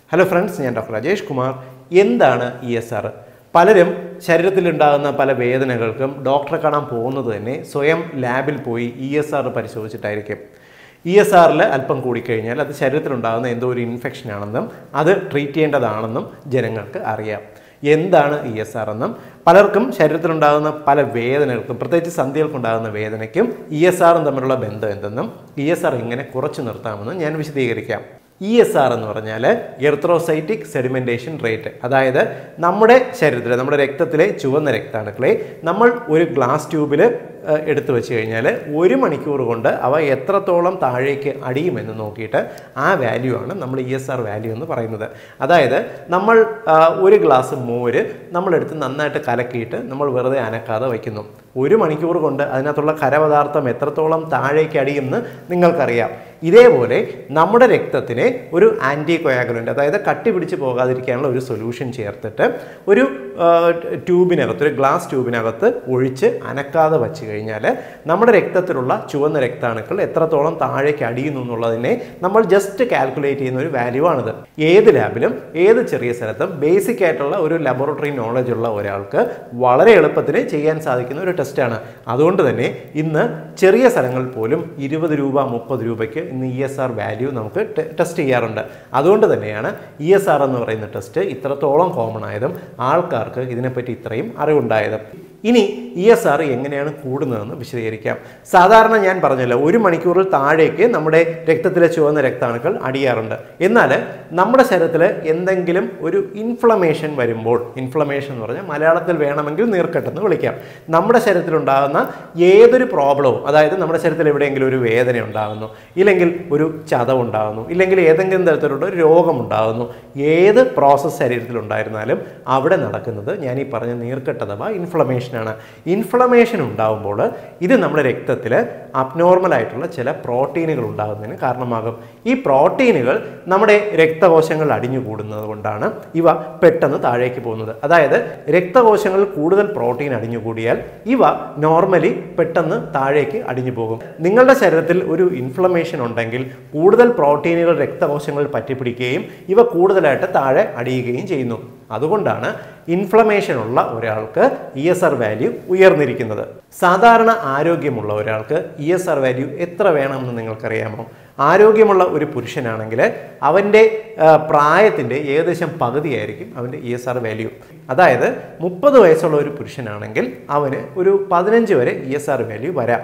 hello friends ഞാൻ doctor Rajesh Kumar എന്താണ് E S R പലരും ശരീരത്തിലുണ്ടാകുന്ന പല വേദനകൾക്കും ഡോക്ടറെ കാണാൻ പോകുന്നത് തന്നെ സ്വയം ലാബിൽ പോയി ഇ എസ് ആർ പരിശോധിച്ചിട്ടായിരിക്കും ഇ എസ് ആറിൽ അല്പം കൂടിക്കഴിഞ്ഞാൽ അത് ശരീരത്തിലുണ്ടാകുന്ന എന്തോ ഒരു ഇൻഫെക്ഷൻ ആണെന്നും അത് ട്രീറ്റ് ചെയ്യേണ്ടതാണെന്നും ജനങ്ങൾക്ക് അറിയാം എന്താണ് ഇ എസ് ആർ എന്നും പലർക്കും ശരീരത്തിലുണ്ടാകുന്ന പല വേദനകൾക്കും പ്രത്യേകിച്ച് സന്ധികൾക്കുണ്ടാകുന്ന വേദനയ്ക്കും ഇ എസ് ആറും തമ്മിലുള്ള ബന്ധം എന്തെന്നും ഇ എസ് ആർ എങ്ങനെ കുറച്ചു നിർത്താമെന്നും ഞാൻ വിശദീകരിക്കാം ഇ എസ് ആർ എന്ന് പറഞ്ഞാൽ എർത്രോസൈറ്റിക് സെഡിമെൻറ്റേഷൻ റേറ്റ് അതായത് നമ്മുടെ ശരീരത്തിലെ നമ്മുടെ രക്തത്തിലെ ചുവന്ന രക്താണുക്കളെ നമ്മൾ ഒരു ഗ്ലാസ് ട്യൂബിൽ എടുത്തു വെച്ച് കഴിഞ്ഞാൽ ഒരു മണിക്കൂർ കൊണ്ട് അവ എത്രത്തോളം താഴേക്ക് അടിയുമെന്ന് നോക്കിയിട്ട് ആ വാല്യൂ ആണ് നമ്മൾ ഇ എസ് ആർ വാല്യൂ എന്ന് പറയുന്നത് അതായത് നമ്മൾ ആ, ഒരു ഗ്ലാസ് മോര് നമ്മളെടുത്ത് നന്നായിട്ട് കലക്കിയിട്ട് നമ്മൾ വെറുതെ അനക്കാതെ വയ്ക്കുന്നു ഒരു മണിക്കൂർ കൊണ്ട് അതിനകത്തുള്ള ഖരപദാർത്ഥം എത്രത്തോളം താഴേക്ക് അടിയുമെന്ന് നിങ്ങൾക്കറിയാം ഇതേപോലെ നമ്മുടെ രക്തത്തിനെ ഒരു ആൻറ്റി കൊയാഗുലൻ്റ് അതായത് കട്ടി പിടിച്ച് പോകാതിരിക്കാനുള്ള ഒരു സൊല്യൂഷൻ ചേർത്തിട്ട് ഒരു ആ, ട്യൂബിനകത്ത് ഒരു ഗ്ലാസ് ട്യൂബിനകത്ത് ഒഴിച്ച് അനക്കാതെ വച്ച് കഴിഞ്ഞാൽ നമ്മുടെ രക്തത്തിലുള്ള ചുവന്ന രക്താണുക്കൾ എത്രത്തോളം താഴേക്ക് അടിയുന്നു എന്നുള്ളതിനെ നമ്മൾ ജസ്റ്റ് കാൽക്കുലേറ്റ് ചെയ്യുന്ന ഒരു വാല്യൂ ആണിത് ഏത് ലാബിലും ഏത് ചെറിയ സ്ഥലത്തും ബേസിക് ആയിട്ടുള്ള ഒരു ലബോറട്ടറി നോളജ് ഉള്ള ഒരാൾക്ക് വളരെ എളുപ്പത്തിൽ ചെയ്യാൻ സാധിക്കുന്ന ഒരു ടെസ്റ്റാണ് അതുകൊണ്ട് തന്നെ ഇന്ന് ചെറിയ സ്ഥലങ്ങളിൽ പോലും ഇരുപത് രൂപ മുപ്പത് രൂപയ്ക്ക് ഇന്ന് ഇ എസ് ആർ വാല്യൂ നമുക്ക് ടെ- ടെസ്റ്റ് ചെയ്യാറുണ്ട് അതുകൊണ്ട് തന്നെയാണ് ഇ എസ് ആർ എന്ന് പറയുന്ന ടെസ്റ്റ് ഇത്രത്തോളം കോമൺ ആയതും ആൾക്കാർക്ക് ഇതിനെപ്പറ്റി ഇത്രയും അറിവുണ്ടായതും ഇനി ഇ എസ് ആർ എങ്ങനെയാണ് കൂടുന്നതെന്ന് വിശദീകരിക്കാം സാധാരണ ഞാൻ പറഞ്ഞല്ലോ ഒരു മണിക്കൂറിൽ താഴേക്ക് നമ്മുടെ രക്തത്തിലെ ചുവന്ന രക്താണുക്കൾ അടിയാറുണ്ട് എന്നാൽ നമ്മുടെ ശരീരത്തിൽ എന്തെങ്കിലും ഒരു ഇൻഫ്ലമേഷൻ വരുമ്പോൾ ഇൻഫ്ലമേഷൻ എന്ന് പറഞ്ഞാൽ മലയാളത്തിൽ വേണമെങ്കിൽ നീർക്കെട്ടെന്ന് വിളിക്കാം നമ്മുടെ ശരീരത്തിലുണ്ടാകുന്ന ഏതൊരു പ്രോബ്ലവും അതായത് നമ്മുടെ ശരീരത്തിൽ എവിടെയെങ്കിലും ഒരു വേദന ഉണ്ടാകുന്നു ഇല്ലെങ്കിൽ ഒരു ചതവുണ്ടാകുന്നു ഇല്ലെങ്കിൽ ഏതെങ്കിലും തരത്തിലുള്ള ഒരു രോഗമുണ്ടാകുന്നു ഏത് പ്രോസസ്സ് ശരീരത്തിൽ ഉണ്ടായിരുന്നാലും അവിടെ നടക്കുന്നത് ഞാൻ ഈ പറഞ്ഞ നീർക്കെട്ട് അഥവാ ഇൻഫ്ലമേഷനാണ് ഇൻഫ്ലമേഷൻ ഉണ്ടാകുമ്പോൾ ഇത് നമ്മുടെ രക്തത്തിൽ അബ്നോർമൽ ആയിട്ടുള്ള ചില പ്രോട്ടീനുകൾ ഉണ്ടാകുന്നതിന് കാരണമാകും ഈ പ്രോട്ടീനുകൾ നമ്മുടെ രക്തകോശങ്ങൾ അടിഞ്ഞുകൂടുന്നത് കൊണ്ടാണ് ഇവ പെട്ടെന്ന് താഴേക്ക് പോകുന്നത് അതായത് രക്തകോശങ്ങളിൽ കൂടുതൽ പ്രോട്ടീൻ അടിഞ്ഞുകൂടിയാൽ ഇവ നോർമലി പെട്ടെന്ന് താഴേക്ക് അടിഞ്ഞു പോകും നിങ്ങളുടെ ശരീരത്തിൽ ഒരു ഇൻഫ്ലമേഷൻ ഉണ്ടെങ്കിൽ കൂടുതൽ പ്രോട്ടീനുകൾ രക്തകോശങ്ങളിൽ പറ്റിപ്പിടിക്കുകയും ഇവ കൂടുതലായിട്ട് താഴെ അടിയുകയും ചെയ്യുന്നു അതുകൊണ്ടാണ് ഇൻഫ്ലമേഷൻ ഉള്ള ഒരാൾക്ക് ഇ എസ് ആർ വാല്യൂ ഉയർന്നിരിക്കുന്നത് സാധാരണ ആരോഗ്യമുള്ള ഒരാൾക്ക് ഇ എസ് ആർ വാല്യൂ എത്ര വേണമെന്ന് നിങ്ങൾക്കറിയാമോ ആരോഗ്യമുള്ള ഒരു പുരുഷനാണെങ്കിൽ അവൻ്റെ പ്രായത്തിൻ്റെ ഏകദേശം പകുതിയായിരിക്കും അവൻ്റെ ഇ എസ് ആർ വാല്യൂ അതായത് മുപ്പത് വയസ്സുള്ള ഒരു പുരുഷനാണെങ്കിൽ അവന് ഒരു പതിനഞ്ച് വരെ ഇ എസ് ആർ വാല്യൂ വരാം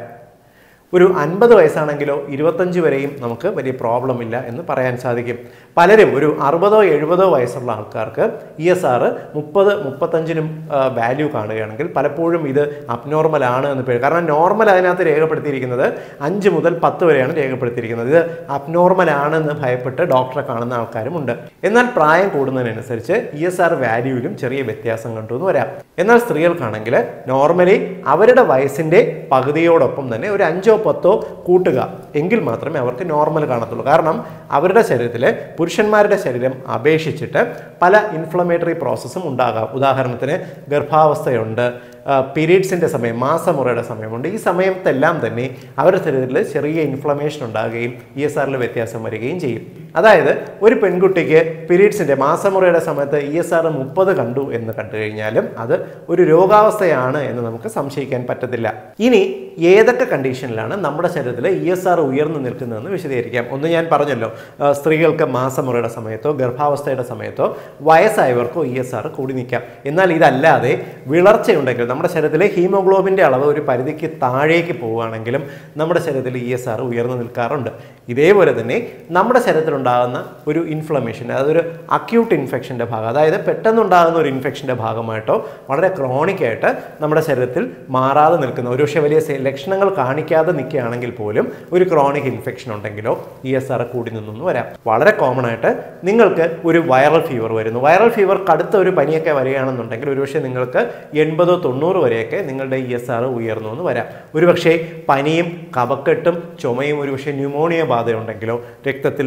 ഒരു അൻപത് വയസ്സാണെങ്കിലോ ഇരുപത്തഞ്ച് വരെയും നമുക്ക് വലിയ പ്രോബ്ലം ഇല്ല എന്ന് പറയാൻ സാധിക്കും പലരും ഒരു അറുപതോ എഴുപതോ വയസ്സുള്ള ആൾക്കാർക്ക് ഇ എസ് ആർ മുപ്പത് മുപ്പത്തഞ്ചിനും വാല്യൂ കാണുകയാണെങ്കിൽ പലപ്പോഴും ഇത് അബ്നോർമൽ ആണ് എന്ന് പേര് കാരണം നോർമൽ അതിനകത്ത് രേഖപ്പെടുത്തിയിരിക്കുന്നത് അഞ്ച് മുതൽ പത്ത് വരെയാണ് രേഖപ്പെടുത്തിയിരിക്കുന്നത് ഇത് അബ്നോർമൽ ആണെന്ന് ഭയപ്പെട്ട് ഡോക്ടറെ കാണുന്ന ആൾക്കാരുമുണ്ട് എന്നാൽ പ്രായം കൂടുന്നതിനനുസരിച്ച് ഇ എസ് ആർ വാല്യൂവിലും ചെറിയ വ്യത്യാസം കണ്ടുവന്ന് വരാം എന്നാൽ സ്ത്രീകൾക്കാണെങ്കിൽ നോർമലി അവരുടെ വയസ്സിൻ്റെ പകുതിയോടൊപ്പം തന്നെ ഒരു അഞ്ചോ പത്തോ കൂട്ടുക എങ്കിൽ മാത്രമേ അവർക്ക് നോർമൽ കാണത്തുള്ളൂ കാരണം അവരുടെ ശരീരത്തിൽ പുരുഷന്മാരുടെ ശരീരം അപേക്ഷിച്ചിട്ട് പല ഇൻഫ്ലമേറ്ററി പ്രോസസ്സും ഉണ്ടാകാം ഉദാഹരണത്തിന് ഗർഭാവസ്ഥയുണ്ട് പീരീഡ്സിൻ്റെ സമയം മാസമുറയുടെ സമയമുണ്ട് ഈ സമയത്തെല്ലാം തന്നെ അവരുടെ ശരീരത്തിൽ ചെറിയ ഇൻഫ്ലമേഷൻ ഉണ്ടാകുകയും ഇ എസ് ആറിൽ വ്യത്യാസം വരികയും ചെയ്യും അതായത് ഒരു പെൺകുട്ടിക്ക് പീരീഡ്സിൻ്റെ മാസമുറയുടെ സമയത്ത് ഇ എസ് ആർ മുപ്പത് കണ്ടു എന്ന് കണ്ടു കഴിഞ്ഞാലും അത് ഒരു രോഗാവസ്ഥയാണ് എന്ന് നമുക്ക് സംശയിക്കാൻ പറ്റത്തില്ല ഇനി ഏതൊക്കെ കണ്ടീഷനിലാണ് നമ്മുടെ ശരീരത്തിൽ ഇ എസ് ആർ ഉയർന്നു നിൽക്കുന്നതെന്ന് വിശദീകരിക്കാം ഒന്ന് ഞാൻ പറഞ്ഞല്ലോ ആ, സ്ത്രീകൾക്ക് മാസമുറയുടെ സമയത്തോ ഗർഭാവസ്ഥയുടെ സമയത്തോ വയസ്സായവർക്കോ ഇ എസ് ആർ കൂടി നിൽക്കാം എന്നാൽ ഇതല്ലാതെ വിളർച്ചയുണ്ടെങ്കിൽ നമ്മുടെ ശരീരത്തിലെ ഹീമോഗ്ലോബിൻ്റെ അളവ് ഒരു പരിധിക്ക് താഴേക്ക് പോവുകയാണെങ്കിലും നമ്മുടെ ശരീരത്തിൽ ഇ എസ് ആർ ഉയർന്നു നിൽക്കാറുണ്ട് ഇതേപോലെ തന്നെ നമ്മുടെ ശരീരത്തിലുണ്ടാകുന്ന ഒരു ഇൻഫ്ലമേഷൻ അതായത് ഒരു അക്യൂട്ട് ഇൻഫെക്ഷൻ്റെ ഭാഗം അതായത് പെട്ടെന്നുണ്ടാകുന്ന ഒരു ഇൻഫെക്ഷൻ്റെ ഭാഗമായിട്ടോ വളരെ ക്രോണിക് ആയിട്ട് നമ്മുടെ ശരീരത്തിൽ മാറാതെ നിൽക്കുന്ന ഒരു പക്ഷേ വലിയ സെ- ലക്ഷണങ്ങൾ കാണിക്കാതെ നിൽക്കുകയാണെങ്കിൽ പോലും ഒരു ക്രോണിക് ഇൻഫെക്ഷൻ ഉണ്ടെങ്കിലോ ഇ എസ് ആർ കൂടി നിന്നു വരാം വളരെ കോമൺ ആയിട്ട് നിങ്ങൾക്ക് ഒരു വൈറൽ ഫീവർ വരുന്നു വൈറൽ ഫീവർ കടുത്ത ഒരു പനിയൊക്കെ വരികയാണെന്നുണ്ടെങ്കിൽ ഒരുപക്ഷെ നിങ്ങൾക്ക് എൺപതോ തൊണ്ണൂറ് വരെയൊക്കെ നിങ്ങളുടെ ഇ എസ് ആർ ഉയർന്നു എന്ന് വരാം ഒരുപക്ഷെ പനിയും കഫക്കെട്ടും ചുമയും ഒരുപക്ഷെ ന്യൂമോണിയ ബാധയുണ്ടെങ്കിലോ രക്തത്തിൽ ഇ എസ്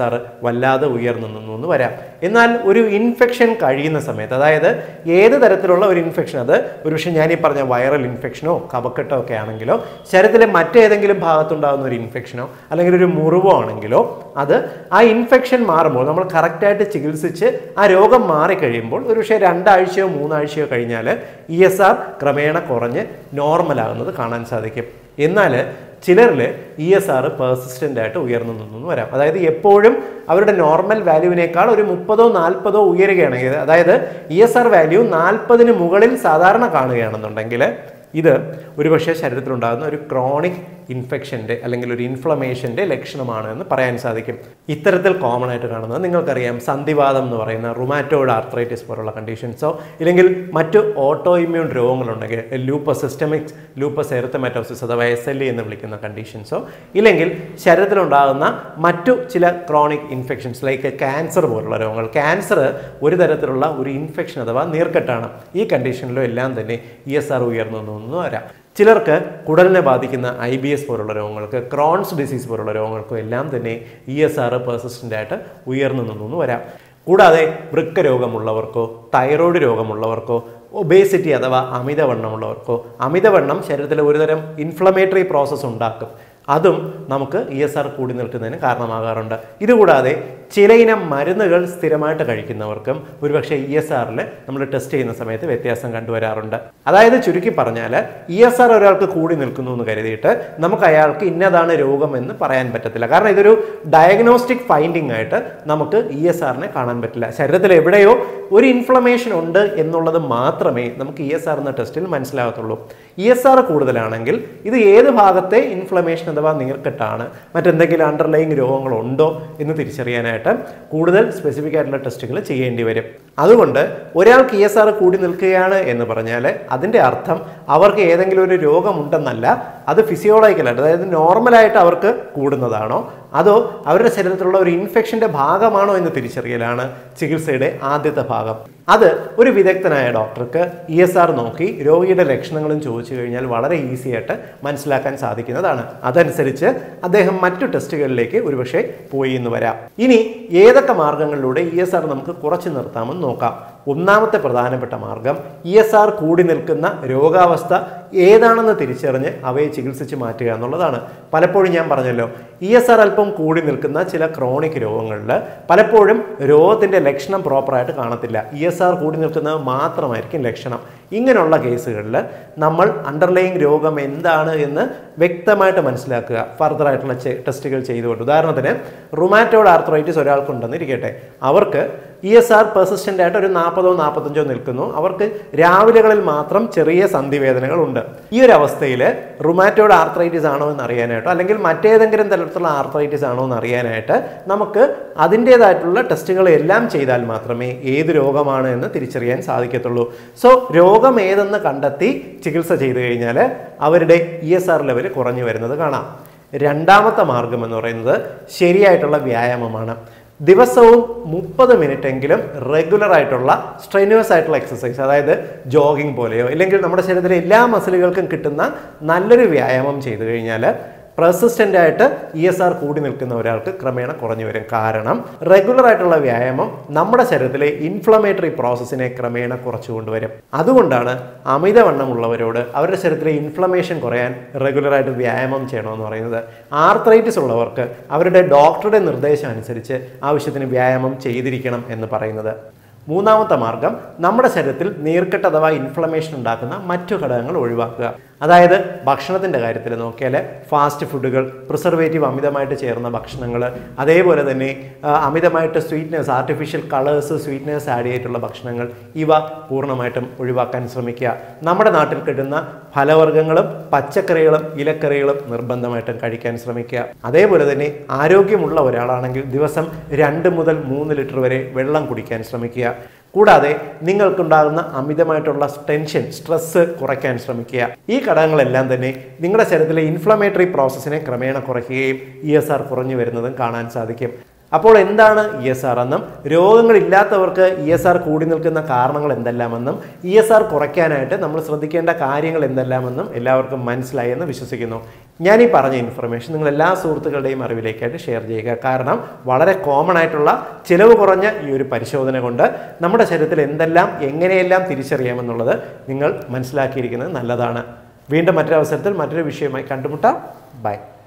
ആർ വല്ലാതെ ഉയർന്നു നിന്നു എന്ന് വരാം എന്നാൽ ഒരു ഇൻഫെക്ഷൻ കഴിയുന്ന സമയത്ത് അതായത് ഏത് തരത്തിലുള്ള ഒരു ഇൻഫെക്ഷൻ അത് ഒരുപക്ഷെ ഞാൻ ഈ പറഞ്ഞ വൈറൽ ഇൻഫെക്ഷനോ കഫക്കെട്ടോ ഒക്കെ ആണെങ്കിലോ ശരീരത്തിലെ മറ്റേതെങ്കിലും ഭാഗത്തുണ്ടാകുന്ന ഒരു ഇൻഫെക്ഷനോ അല്ലെങ്കിൽ ഒരു മുറിവോ ആണെങ്കിലോ അത് ആ ഇൻഫെക്ഷൻ മാറുമ്പോൾ നമ്മൾ കറക്റ്റായിട്ട് ചികിത്സിച്ച് ആ രോഗം മാറിക്കഴിയുമ്പോൾ ഒരുപക്ഷെ രണ്ടാഴ്ചയോ മൂന്നാഴ്ചയോ കഴിഞ്ഞാൽ ഇ എസ് ആർ ക്രമേണ കുറഞ്ഞ് നോർമലാകുന്നത് കാണാൻ സാധിക്കും എന്നാൽ ചിലരിൽ ഇ എസ് ആർ പെർസിസ്റ്റൻ്റ് ആയിട്ട് ഉയർന്നു നിന്നു വരാം അതായത് എപ്പോഴും അവരുടെ നോർമൽ വാല്യൂവിനേക്കാൾ ഒരു മുപ്പതോ നാൽപ്പതോ ഉയരുകയാണെങ്കിൽ അതായത് ഇ എസ് ആർ വാല്യൂ നാൽപ്പതിന് മുകളിൽ സാധാരണ കാണുകയാണെന്നുണ്ടെങ്കിൽ ഇത് ഒരുപക്ഷെ ശരീരത്തിലുണ്ടാകുന്ന ഒരു ക്രോണിക് ഇൻഫെക്ഷൻ്റെ അല്ലെങ്കിൽ ഒരു ഇൻഫ്ലമേഷൻ്റെ ലക്ഷണമാണ് എന്ന് പറയാൻ സാധിക്കും ഇത്തരത്തിൽ കോമൺ ആയിട്ട് കാണുന്നത് നിങ്ങൾക്കറിയാം സന്ധിവാദം എന്ന് പറയുന്ന റുമാറ്റോയിഡ് ആർത്രൈറ്റിസ് പോലുള്ള കണ്ടീഷൻസോ ഇല്ലെങ്കിൽ മറ്റു ഓട്ടോ ഇമ്മ്യൂൺ രോഗങ്ങളുണ്ടെങ്കിൽ ലൂപ്പസ് സിസ്റ്റമിക് ലൂപ്പസ് എറിത്തമാറ്റോസിസ് അഥവാ എസ് എൽ ഇ എന്ന് വിളിക്കുന്ന കണ്ടീഷൻസോ ഇല്ലെങ്കിൽ ശരീരത്തിലുണ്ടാകുന്ന മറ്റു ചില ക്രോണിക് ഇൻഫെക്ഷൻസ് ലൈക്ക് ക്യാൻസർ പോലുള്ള രോഗങ്ങൾ ക്യാൻസർ ഒരു തരത്തിലുള്ള ഒരു ഇൻഫെക്ഷൻ അഥവാ നീർക്കെട്ടാണ് ഈ കണ്ടീഷനിലും എല്ലാം തന്നെ ഇ എസ് ആർ ഉയർന്നു നിന്നു വരാം ചിലർക്ക് കുടലിനെ ബാധിക്കുന്ന ഐ ബി എസ് പോലുള്ള രോഗങ്ങൾക്ക് ക്രോൺസ് ഡിസീസ് പോലുള്ള രോഗങ്ങൾക്കും എല്ലാം തന്നെ ഇ എസ് ആർ പെർസിസ്റ്റൻ്റ് ആയിട്ട് ഉയർന്നു നിന്നു വരാം കൂടാതെ വൃക്ക രോഗമുള്ളവർക്കോ തൈറോയ്ഡ് രോഗമുള്ളവർക്കോ ഒബേസിറ്റി അഥവാ അമിതവണ്ണമുള്ളവർക്കോ അമിതവണ്ണം ശരീരത്തിൽ ഒരുതരം ഇൻഫ്ലമേറ്ററി പ്രോസസ്സ് ഉണ്ടാക്കും അതും നമുക്ക് ഇ എസ് ആർ കൂടി നിൽക്കുന്നതിന് കാരണമാകാറുണ്ട് ഇതുകൂടാതെ ചിലയിനം മരുന്നുകൾ സ്ഥിരമായിട്ട് കഴിക്കുന്നവർക്കും ഒരുപക്ഷെ ഇ എസ് ആറിൽ നമ്മൾ ടെസ്റ്റ് ചെയ്യുന്ന സമയത്ത് വ്യത്യാസം കണ്ടുവരാറുണ്ട് അതായത് ചുരുക്കി പറഞ്ഞാൽ ഇ എസ് ആർ ഒരാൾക്ക് കൂടി നിൽക്കുന്നു എന്ന് കരുതിയിട്ട് നമുക്ക് അയാൾക്ക് ഇന്നതാണ് രോഗം എന്ന് പറയാൻ പറ്റത്തില്ല കാരണം ഇതൊരു ഡയഗ്നോസ്റ്റിക് ഫൈൻഡിംഗ് ആയിട്ട് നമുക്ക് ഇ എസ് ആറിനെ കാണാൻ പറ്റില്ല ശരീരത്തിൽ എവിടെയോ ഒരു ഇൻഫ്ലമേഷൻ ഉണ്ട് എന്നുള്ളത് മാത്രമേ നമുക്ക് ഇ എസ് ആർ എന്ന ടെസ്റ്റിൽ മനസ്സിലാകത്തുള്ളൂ ഇ എസ് ആർ കൂടുതലാണെങ്കിൽ ഇത് ഏത് ഭാഗത്തെ ഇൻഫ്ലമേഷൻ അഥവാ നീർക്കെട്ടാണ് മറ്റെന്തെങ്കിലും അണ്ടർലൈങ് രോഗങ്ങളുണ്ടോ എന്ന് തിരിച്ചറിയാനായിട്ട് കൂടുതൽ സ്പെസിഫിക് ആയിട്ടുള്ള ടെസ്റ്റുകൾ ചെയ്യേണ്ടി വരും അതുകൊണ്ട് ഒരാൾക്ക് ഇ എസ് ആർ കൂടി നിൽക്കുകയാണ് എന്ന് പറഞ്ഞാൽ അതിൻ്റെ അർത്ഥം അവർക്ക് ഏതെങ്കിലും ഒരു രോഗമുണ്ടെന്നല്ല അത് ഫിസിയോളജിക്കലായിട്ട് അതായത് നോർമലായിട്ട് അവർക്ക് കൂടുന്നതാണോ അതോ അവരുടെ ശരീരത്തിലുള്ള ഒരു ഇൻഫെക്ഷൻ്റെ ഭാഗമാണോ എന്ന് തിരിച്ചറിയലാണ് ചികിത്സയുടെ ആദ്യത്തെ ഭാഗം അത് ഒരു വിദഗ്ധനായ ഡോക്ടർക്ക് ഇ എസ് ആർ നോക്കി രോഗിയുടെ ലക്ഷണങ്ങളും ചോദിച്ചു കഴിഞ്ഞാൽ വളരെ ഈസി ആയിട്ട് മനസ്സിലാക്കാൻ സാധിക്കുന്നതാണ് അതനുസരിച്ച് അദ്ദേഹം മറ്റു ടെസ്റ്റുകളിലേക്ക് ഒരുപക്ഷെ പോയി എന്ന് വരാം ഇനി ഏതൊക്കെ മാർഗങ്ങളിലൂടെ ഇ എസ് ആർ നമുക്ക് കുറച്ച് നിർത്താമെന്ന് നോക്കാം ഒന്നാമത്തെ പ്രധാനപ്പെട്ട മാർഗം ഇ എസ് ആർ കൂടി നിൽക്കുന്ന രോഗാവസ്ഥ ഏതാണെന്ന് തിരിച്ചറിഞ്ഞ് അവയെ ചികിത്സിച്ച് മാറ്റുക എന്നുള്ളതാണ് പലപ്പോഴും ഞാൻ പറഞ്ഞല്ലോ ഇ എസ് ആർ അല്പം കൂടി നിൽക്കുന്ന ചില ക്രോണിക് രോഗങ്ങളിൽ പലപ്പോഴും രോഗത്തിൻ്റെ ലക്ഷണം പ്രോപ്പറായിട്ട് കാണത്തില്ല ഇ എസ് ആർ കൂടി നിൽക്കുന്നത് മാത്രമായിരിക്കും ലക്ഷണം ഇങ്ങനെയുള്ള കേസുകളിൽ നമ്മൾ അണ്ടർലൈങ് രോഗം എന്താണ് എന്ന് വ്യക്തമായിട്ട് മനസ്സിലാക്കുക ഫർദർ ആയിട്ടുള്ള ടെസ്റ്റുകൾ ചെയ്തുകൊണ്ട് ഉദാഹരണത്തിന് റുമാറ്റോഡ് ആർത്രൈറ്റിസ് ഒരാൾക്കുണ്ടെന്ന് ഇരിക്കട്ടെ അവർക്ക് ഇ എസ് ആർ പെർസിസ്റ്റൻ്റ് ആയിട്ട് ഒരു നാൽപ്പതോ നാൽപ്പത്തഞ്ചോ നിൽക്കുന്നു അവർക്ക് രാവിലെകളിൽ മാത്രം ചെറിയ സന്ധിവേദനകൾ ഉണ്ട് ഈ ഒരു അവസ്ഥയിൽ റുമാറ്റോഡ് ആർത്രൈറ്റിസ് ആണോ എന്ന് അറിയാനായിട്ടോ അല്ലെങ്കിൽ മറ്റേതെങ്കിലും തരത്തിലുള്ള ആർത്രൈറ്റിസ് ആണോ എന്ന് അറിയാനായിട്ട് നമുക്ക് അതിൻ്റേതായിട്ടുള്ള ടെസ്റ്റുകൾ എല്ലാം ചെയ്താൽ മാത്രമേ ഏത് രോഗമാണ് എന്ന് തിരിച്ചറിയാൻ സാധിക്കത്തുള്ളൂ സോ രോഗം ഏതെന്ന് കണ്ടെത്തി ചികിത്സ ചെയ്തു കഴിഞ്ഞാൽ അവരുടെ ഇ എസ് ആർ ലെവൽ കുറഞ്ഞു വരുന്നത് കാണാം രണ്ടാമത്തെ മാർഗം എന്ന് പറയുന്നത് ശരിയായിട്ടുള്ള വ്യായാമമാണ് ദിവസവും മുപ്പത് മിനിറ്റ് എങ്കിലും റെഗുലർ ആയിട്ടുള്ള സ്ട്രെനുവസ് ആയിട്ടുള്ള എക്സസൈസ് അതായത് ജോഗിങ് പോലെയോ ഇല്ലെങ്കിൽ നമ്മുടെ ശരീരത്തിലെ എല്ലാ മസിലുകൾക്കും കിട്ടുന്ന നല്ലൊരു വ്യായാമം ചെയ്തു കഴിഞ്ഞാൽ പെർസിസ്റ്റൻ്റ് ആയിട്ട് ഇ എസ് ആർ കൂടി നിൽക്കുന്ന ഒരാൾക്ക് ക്രമേണ കുറഞ്ഞു വരും കാരണം റെഗുലർ ആയിട്ടുള്ള വ്യായാമം നമ്മുടെ ശരീരത്തിലെ ഇൻഫ്ലമേറ്ററി പ്രോസസ്സിനെ ക്രമേണ കുറച്ചു കൊണ്ടുവരും അതുകൊണ്ടാണ് അമിതവണ്ണമുള്ളവരോട് അവരുടെ ശരീരത്തിലെ ഇൻഫ്ലമേഷൻ കുറയാൻ റെഗുലറായിട്ട് വ്യായാമം ചെയ്യണമെന്ന് പറയുന്നത് ആർത്രൈറ്റിസ് ഉള്ളവർക്ക് അവരുടെ ഡോക്ടറുടെ നിർദ്ദേശം അനുസരിച്ച് ആവശ്യത്തിന് വ്യായാമം ചെയ്തിരിക്കണം എന്ന് പറയുന്നത് മൂന്നാമത്തെ മാർഗം നമ്മുടെ ശരീരത്തിൽ നീർക്കെട്ട് അഥവാ ഇൻഫ്ലമേഷൻ ഉണ്ടാക്കുന്ന മറ്റു ഘടകങ്ങൾ ഒഴിവാക്കുക അതായത് ഭക്ഷണത്തിൻ്റെ കാര്യത്തിൽ നോക്കിയാൽ ഫാസ്റ്റ് ഫുഡുകൾ പ്രിസർവേറ്റീവ് അമിതമായിട്ട് ചേർന്ന ഭക്ഷണങ്ങൾ അതേപോലെ തന്നെ ആ, അമിതമായിട്ട് sweetness artificial colours sweetness add ചെയ്തിട്ടുള്ള ഭക്ഷണങ്ങൾ ഇവ പൂർണ്ണമായിട്ടും ഒഴിവാക്കാൻ ശ്രമിക്കുക നമ്മുടെ നാട്ടിൽ കിട്ടുന്ന ഫലവർഗ്ഗങ്ങളും പച്ചക്കറികളും ഇലക്കറികളും നിർബന്ധമായിട്ടും കഴിക്കാൻ ശ്രമിക്കുക അതേപോലെ തന്നെ ആരോഗ്യമുള്ള ഒരാളാണെങ്കിൽ ദിവസം രണ്ട് മുതൽ മൂന്ന് ലിറ്റർ വരെ വെള്ളം കുടിക്കാൻ ശ്രമിക്കുക കൂടാതെ നിങ്ങൾക്കുണ്ടാകുന്ന അമിതമായിട്ടുള്ള ടെൻഷൻ സ്ട്രെസ്സ് കുറയ്ക്കാൻ ശ്രമിക്കുക ഈ ഘടകങ്ങളെല്ലാം തന്നെ നിങ്ങളുടെ ശരീരത്തിലെ ഇൻഫ്ലമേറ്ററി പ്രോസസ്സിനെ ക്രമേണ കുറയ്ക്കുകയും ഇ എസ് ആർ കുറഞ്ഞു വരുന്നതും കാണാൻ സാധിക്കും അപ്പോൾ എന്താണ് ഇ എസ് ആർ എന്നും രോഗങ്ങളില്ലാത്തവർക്ക് ഇ എസ് ആർ കൂടി നിൽക്കുന്ന കാരണങ്ങൾ എന്തെല്ലാമെന്നും ഇ എസ് ആർ കുറയ്ക്കാനായിട്ട് നമ്മൾ ശ്രദ്ധിക്കേണ്ട കാര്യങ്ങൾ എന്തെല്ലാമെന്നും എല്ലാവർക്കും മനസ്സിലായി എന്ന് വിശ്വസിക്കുന്നു ഞാൻ ഈ പറഞ്ഞ ഇൻഫർമേഷൻ നിങ്ങൾ എല്ലാ സുഹൃത്തുക്കളുടെയും അറിവിലേക്കായിട്ട് ഷെയർ ചെയ്യുക കാരണം വളരെ കോമൺ ആയിട്ടുള്ള ചിലവ് കുറഞ്ഞ ഈ ഒരു പരിശോധന കൊണ്ട് നമ്മുടെ ശരീരത്തിൽ എന്തെല്ലാം എങ്ങനെയെല്ലാം തിരിച്ചറിയാമെന്നുള്ളത് നിങ്ങൾ മനസ്സിലാക്കിയിരിക്കുന്നത് നല്ലതാണ് വീണ്ടും മറ്റൊരു അവസരത്തിൽ മറ്റൊരു വിഷയമായി കണ്ടുമുട്ടാം ബൈ